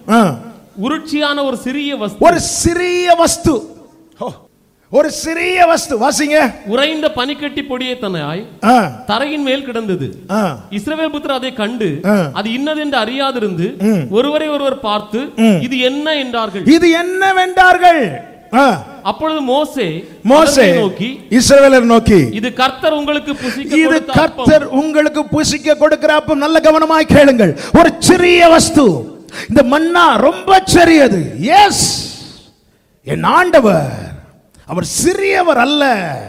ஆ. உருட்சியான ஒரு சிறிய வஸ்து ஒரு சிறிய வஸ்து ஓ, ஒரு சிறிய வஸ்து வாசிங்க உறைந்த பனிக்கட்டி பொடியை தன்னாய் ஆ, தரையின் மேல் கிடந்தது ஆ. இஸ்ரவேல் புத்திரர் அதை கண்டு ஆ. அது இன்னதென்று அறியாதிருந்து ஒருவரை ஒருவர் பார்த்து இது என்ன என்றார்கள் இது என்னவென்றார்கள் ஆ, அப்பொழுது மோசே மோசே அவர்களை நோக்கி இஸ்ரவேலர் நோக்கி இது கர்த்தர் உங்களுக்கு புசிக்க இது கொடுத்த அப்பம். கர்த்தர் உங்களுக்கு புசிக்க கொடுக்கிற அப்பம் நல்ல கவனமாய் கேளுங்கள் ஒரு சிறிய வஸ்து இந்த மன்னா ரொம்ப சிறியது எஸ் என் ஆண்டவர் அவர் சிறியவர் அல்ல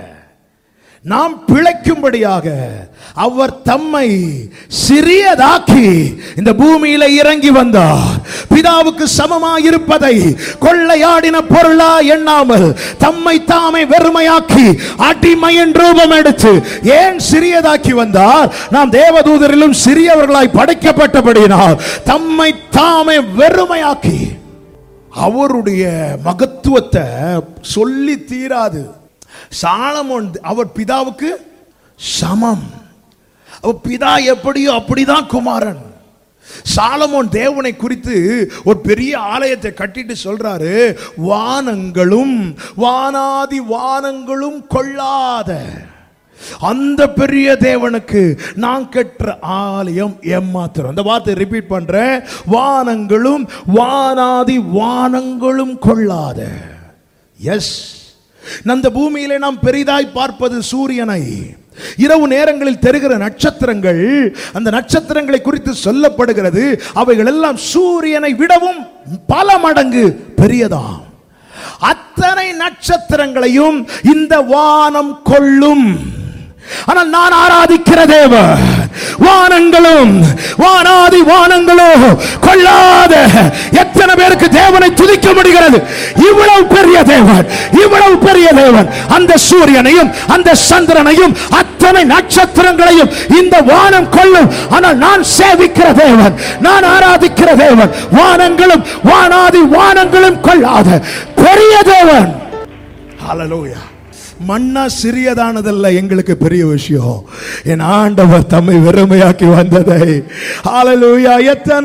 நாம் பிழைக்கும்படியாக அவர் தம்மை சிறியதாக்கி இந்த பூமியில இறங்கி வந்தார் பிதாவுக்கு சமமாய் இருப்பதை கொள்ளையாடின பொருளா எண்ணாமல் தம்மை தாமே வெறுமையாக்கி அடிமையின் ரூபம் எடுத்து ஏன் சிறியதாக்கி வந்தார் நாம் தேவதூதரிலும் சிறியவர்களாய் படைக்கப்பட்டபடியினால் தம்மை தாமே வெறுமையாக்கி அவருடைய மகத்துவத்தை சொல்லி தீராது சாலமோன் அவர் பிதாவுக்கு சமம் அவர் பிதா எப்படியோ அப்படிதான் குமாரன் சாலமோன் தேவனை குறித்து ஒரு பெரிய ஆலயத்தை கட்டிட்டு சொல்றாரு வானங்களும் வானாதி வானங்களும் கொள்ளாத அந்த பெரிய தேவனுக்கு நான் கற்ற ஆலயம் ஏமாத்திரம் அந்த வார்த்தை ரிப்பீட் பண்றேன் வானங்களும் வானாதி வானங்களும் கொள்ளாத எஸ் அந்த பூமியிலே நாம் பெரிதாய் பார்ப்பது சூரியனை இரவு நேரங்களில் தெரிகிற நட்சத்திரங்கள் அந்த நட்சத்திரங்களை குறித்து சொல்லப்படுகிறது அவைகள் எல்லாம் சூரியனை விடவும் பல மடங்கு பெரியதாம் அத்தனை நட்சத்திரங்களையும் இந்த வானம் கொள்ளும் ஆனால் நான் ஆராதிக்கிற தேவன் வானங்களும் வானாதி வானங்களோ கொள்ளாத எத்தனை பேருக்கு தேவனை துதிக்க முடிகிறது இவ்வளவு பெரிய தேவன் இவ்வளவு பெரிய தேவன் அந்த சூரியனையும் அந்த சந்திரனையும் அத்தனை நட்சத்திரங்களையும் இந்த வானம் கொள்ளும் ஆனால் நான் சேவிக்கிற தேவன் நான் ஆராதிக்கிற தேவன் வானங்களும் வானாதி வானங்களும் கொள்ளாத பெரிய தேவன் ஹalleluya மண்ணா சிறியதானதல்ல எங்களுக்கு பெரிய விஷயம் என் ஆண்டவர் தம்மை வெறுமையாக்கி வந்ததை ஹalleluya எத்தனை